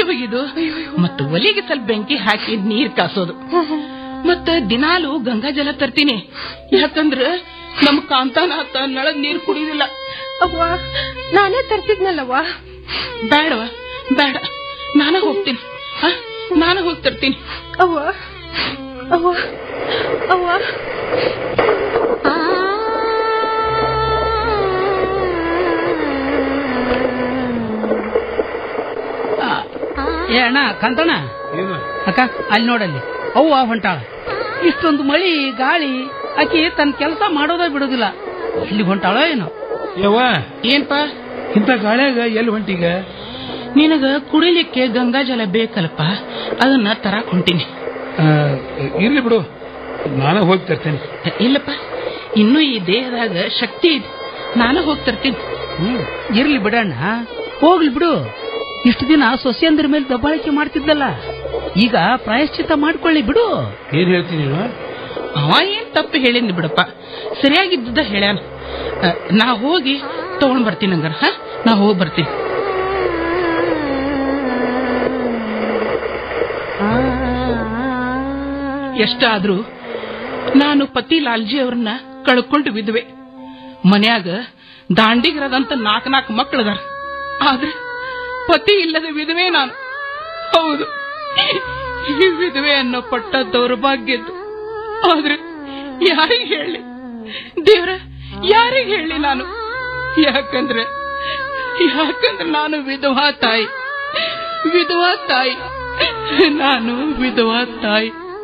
ಒಗಿದು ಮತ್ತು ಒಲಿಗೆ ಸ್ವಲ್ಪ ಬೆಂಕಿ ಹಾಕಿ ನೀರ್ ಕಾಸೋದು ಮತ್ತ ದಿನಾಲು ಗಂಗಾ ಜಲ ತರ್ತೀನಿ ಯಾಕಂದ್ರ ನಮ್ ಕಾಂತಾನಾಥ ನಳದ್ ನೀರ್ ಕುಡಿಯುದಿಲ್ಲ ಅವ್ವ ನಾನೇ ತರ್ತಿದ್ನಲ್ಲವ್ವ ಬೇಡವ ಬೇಡ ನಾನ ಹೋಗ್ತೀನಿ ಹ? ನಾನ ಹೋಗಿ ತರ್ತೀನಿ ಅವ್ವ ಅವ್ವ ಅವ್ವ ಏ ಅಣ್ಣ ಕಾಂತಣ್ಣ ಅಕ್ಕ ಅಲ್ಲಿ ನೋಡಲ್ಲಿ ಅವ್ವ ಹೊಂಟಾಳ ಇಷ್ಟೊಂದು ಮಳಿ ಗಾಳಿ ಆಕಿ ತನ್ನ ಕೆಲಸ ಮಾಡೋದೇ ಬಿಡುದಿಲ್ಲ ಇಲ್ಲಿ ಹೊಂಟಾಳೋ ಏನೋ ಯವ್ವ ಏನ್ಪ ಇಂಥ ಗಾಳ್ಯಾಗ ಎಲ್ಲಿ ಹೊಂಟೀಗ ನಿನಗ ಕುಡಿಲಿಕ್ಕೆ ಗಂಗಾ ಜಲ ಬೇಕಲ್ಲಪ್ಪ ಅದನ್ನ ತರಾಕ್ ಹೊಂಟೀನಿ ಆ, ಇರ್ಲಿ ಬಿಡು ನಾನು ಹೋಗಿ ತರ್ತೇನೆ ಇಲ್ಲಪ್ಪ ಇನ್ನೂ ಈ ದೇಹದಾಗ ಶಕ್ತಿ ಇದೆ ನಾನು ಹೋಗಿ ತರ್ತೀನಿ ಹ್ಮ್ ಇರ್ಲಿ ಬಿಡಣ್ಣ ಹೋಗ್ಲಿ ಬಿಡು ಇಷ್ಟು ದಿನ ಸೊಸೆಯಂದ್ರ ಮೇಲೆ ದಬ್ಬಾಳಿಕೆ ಮಾಡ್ತಿದ್ದಲ್ಲ ಈಗ ಪ್ರಾಯಶ್ಚಿತ್ತ ಮಾಡ್ಕೊಳ್ಳಿ ಬಿಡು ಏನ್ ಹೇಳ್ತೀನಿ ನೀನು ಅವ ಏನ್ ತಪ್ಪು ಹೇಳಿನಿ ಬಿಡಪ್ಪ ಸರಿಯಾಗಿದ್ದ ಹೇಳ್ಯಾನ ಅ, ನಾ ಹೋಗಿ ತಗೊಂಡ್ ಬರ್ತೀನಿ ಹಂಗಾರ ಹ ನಾ ಹೋಗಿ ಬರ್ತೀನಿ ಎಷ್ಟಾದ್ರೂ ನಾನು ಪತಿ ಲಾಲ್ಜಿ ಅವ್ರನ್ನ ಕಳ್ಕೊಂಡು ಬಿದ್ವೆ ಮನ್ಯಾಗ ದಾಂಡಿಗರದಂತ ನಾಲ್ಕು ನಾಲ್ಕು ಮಕ್ಕಳದಾರ ಆದ್ರೆ ಪತಿ ಇಲ್ಲದ ವಿಧವೆ ನಾನು ಹೌದು ಈ ವಿಧವೆ ಅನ್ನೋ ಪಟ್ಟ ದೌರ್ಭಾಗ್ಯದ್ದು ಆದ್ರೆ ಯಾರಿಗೆ ಹೇಳಿ ದೇವ್ರ ಯಾರಿಗೆ ಹೇಳಿ ನಾನು ಯಾಕಂದ್ರೆ ಯಾಕಂದ್ರೆ ನಾನು ವಿಧವಾ ತಾಯಿ ವಿಧವಾ ತಾಯಿ ನಾನು ವಿಧವಾ ತಾಯಿ